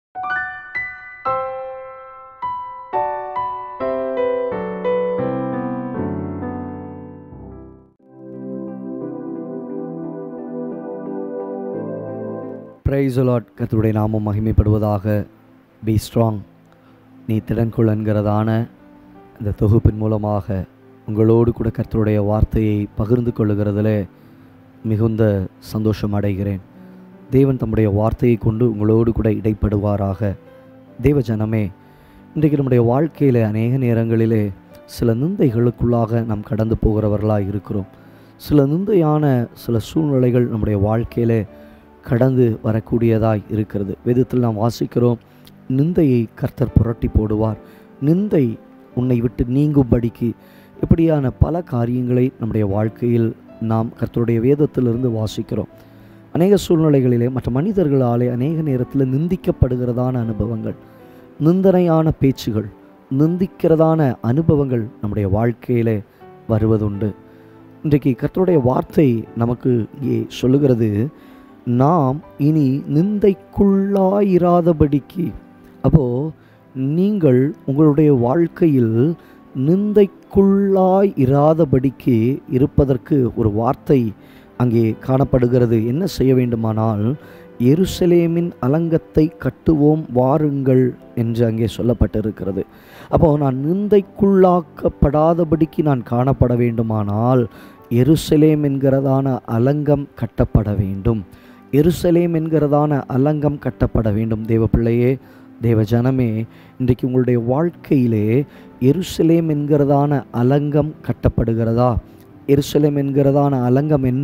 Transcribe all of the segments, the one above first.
price lot கர்த்தருடைய நாமம் மகிமைப்படுவதாக பி ஸ்ட்ராங் நீ திடன்கொள் என்கிறதான இந்த தொகுப்பின் மூலமாக உங்களோடு கூட கர்த்தருடைய வார்த்தையை பகிர்ந்து கொள்ளுகிறதில் மிகுந்த சந்தோஷம் அடைகிறேன் தேவன் தம்முடைய வார்த்தையை கொண்டு உங்களோடு கூட இடைப்படுவாராக தேவ ஜனமே இன்றைக்கு நம்முடைய வாழ்க்கையில் அநேக நேரங்களிலே சில நிந்தைகளுக்குள்ளாக நாம் கடந்து போகிறவர்களாக இருக்கிறோம் சில நிந்தையான சில சூழ்நிலைகள் நம்முடைய வாழ்க்கையிலே கடந்து வரக்கூடியதாய் இருக்கிறது வேதத்தில் நாம் வாசிக்கிறோம் நிந்தையை கர்த்தர் புரட்டி போடுவார் நிந்தை உன்னை விட்டு நீங்கும்படிக்கு இப்படியான பல காரியங்களை நம்முடைய வாழ்க்கையில் நாம் கர்த்தருடைய வேதத்திலிருந்து வாசிக்கிறோம் அநேக சூழ்நிலைகளிலே மற்ற மனிதர்களாலே அநேக நேரத்தில் நிந்திக்கப்படுகிறதான அனுபவங்கள் நிந்தனையான பேச்சுகள் நிந்திக்கிறதான அனுபவங்கள் நம்முடைய வாழ்க்கையிலே வருவதுண்டு இன்றைக்கு கர்த்தருடைய வார்த்தை நமக்கு இங்கே சொல்லுகிறது நாம் இனி நிந்தைக்குள்ளாயிராதபடிக்கு அப்போது நீங்கள் உங்களுடைய வாழ்க்கையில் நிந்தைக்குள்ளாய் இராதபடிக்கு இருப்பதற்கு ஒரு வார்த்தை அங்கே காணப்படுகிறது என்ன செய்ய வேண்டுமானால் எருசலேமின் அலங்கத்தை கட்டுவோம் வாருங்கள் என்று அங்கே சொல்லப்பட்டிருக்கிறது அப்போது நான் நிந்தைக்குள்ளாக்கப்படாதபடிக்கு நான் காணப்பட வேண்டுமானால் எருசலேம் என்கிறதான அலங்கம் கட்டப்பட வேண்டும் எருசலேம் என்கிறதான அலங்கம் கட்டப்பட வேண்டும் தேவ பிள்ளையே தேவ ஜனமே இன்றைக்கு உங்களுடைய வாழ்க்கையிலே எருசலேம் என்கிறதான அலங்கம் கட்டப்படுகிறதா எருசலேம் என்கிறதான அலங்கம் என்ன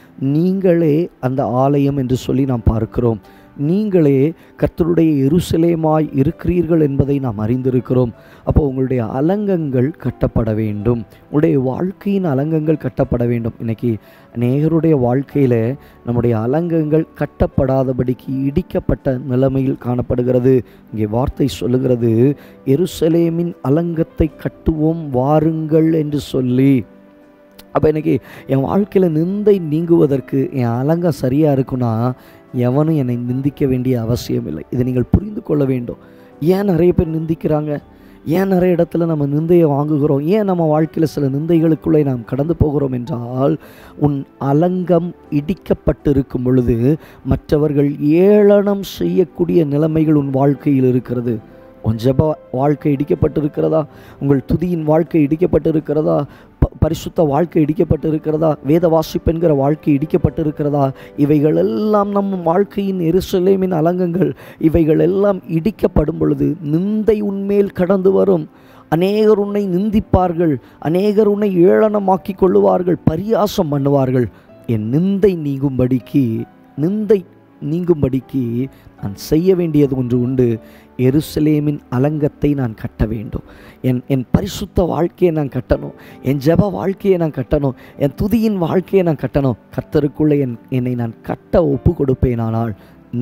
நீங்களே அந்த ஆலயம் என்று சொல்லி நாம் பார்க்கிறோம் நீங்களே கர்த்தருடைய எருசலேமாய் இருக்கிறீர்கள் என்பதை நாம் அறிந்திருக்கிறோம் அப்போ உங்களுடைய அலங்கங்கள் கட்டப்பட வேண்டும் உங்களுடைய வாழ்க்கையின் அலங்கங்கள் கட்டப்பட வேண்டும் இன்னைக்கு அநேகருடைய வாழ்க்கையில் நம்முடைய அலங்கங்கள் கட்டப்படாதபடிக்கு இடிக்கப்பட்ட நிலைமையில் காணப்படுகிறது இங்கே வார்த்தை சொல்லுகிறது எருசலேமின் அலங்கத்தை கட்டுவோம் வாருங்கள் என்று சொல்லி அப்போ எனக்கு என் வாழ்க்கையில் நிந்தை நீங்குவதற்கு என் அலங்கம் சரியாக இருக்குன்னா எவனும் என்னை நிந்திக்க வேண்டிய அவசியம் இல்லை இதை நீங்கள் புரிந்து கொள்ள வேண்டும் ஏன் நிறைய பேர் நிந்திக்கிறாங்க ஏன் நிறைய இடத்துல நம்ம நிந்தையை வாங்குகிறோம் ஏன் நம்ம வாழ்க்கையில் சில நிந்தைகளுக்குள்ளே நாம் கடந்து போகிறோம் என்றால் உன் அலங்கம் இடிக்கப்பட்டிருக்கும் பொழுது மற்றவர்கள் ஏளனம் செய்யக்கூடிய நிலைமைகள் உன் வாழ்க்கையில் இருக்கிறது உன் ஜெப வாழ்க்கை இடிக்கப்பட்டிருக்கிறதா உங்கள் துதியின் வாழ்க்கை இடிக்கப்பட்டிருக்கிறதா ப பரிசுத்த வாழ்க்கை இடிக்கப்பட்டிருக்கிறதா வேத வாசிப்பென்கிற வாழ்க்கை இடிக்கப்பட்டிருக்கிறதா இவைகள் எல்லாம் நம் வாழ்க்கையின் எருசலேமின் அலங்கங்கள் இவைகள் எல்லாம் இடிக்கப்படும் பொழுது நிந்தை உன்மேல் கடந்து வரும் அநேகர் உன்னை நிந்திப்பார்கள் அநேகர் உன்னை ஏளனமாக்கி கொள்ளுவார்கள் பரியாசம் பண்ணுவார்கள் என் நிந்தை நீங்கும்படிக்கு நிந்தை நீங்கும்படிக்கு நான் செய்ய வேண்டியது ஒன்று உண்டு எருசலேமின் அலங்கத்தை நான் கட்ட வேண்டும் என் என் பரிசுத்த வாழ்க்கையை நான் கட்டணும் என் ஜெப வாழ்க்கையை நான் கட்டணும் என் துதியின் வாழ்க்கையை நான் கட்டணும் கர்த்தருக்குள்ளே என் என்னை நான் கட்ட ஒப்பு கொடுப்பேனானால்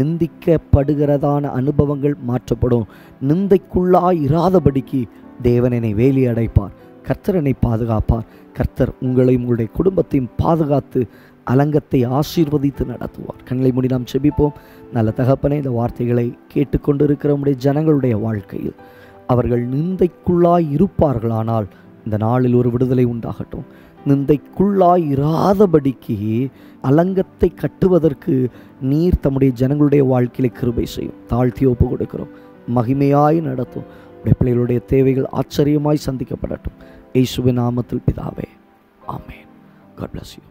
நிந்திக்கப்படுகிறதான அனுபவங்கள் மாற்றப்படும் நிந்தைக்குள்ளாய் இராதபடிக்கு தேவன் என்னை வேலி அடைப்பார் கர்த்தர் என்னை பாதுகாப்பார் கர்த்தர் உங்களையும் உங்களுடைய குடும்பத்தையும் பாதுகாத்து அலங்கத்தை ஆசீர்வதித்து நடத்துவார் கண்களை மூடி நாம் செபிப்போம் நல்ல தகப்பனே இந்த வார்த்தைகளை கேட்டுக்கொண்டு இருக்கிற நம்முடைய ஜனங்களுடைய வாழ்க்கையில் அவர்கள் நிந்தைக்குள்ளாய் இருப்பார்களானால் இந்த நாளில் ஒரு விடுதலை உண்டாகட்டும் நிந்தைக்குள்ளாய் இராதபடிக்கு அலங்கத்தை கட்டுவதற்கு நீர் தம்முடைய ஜனங்களுடைய வாழ்க்கையில கிருபை செய்யும் தாழ்த்தி ஒப்பு கொடுக்கிறோம் மகிமையாய் நடத்தும் உடைய பிள்ளைகளுடைய தேவைகள் ஆச்சரியமாய் சந்திக்கப்படட்டும் இயேசுவின் நாமத்தில் பிதாவே ஆமேன் காட் bless you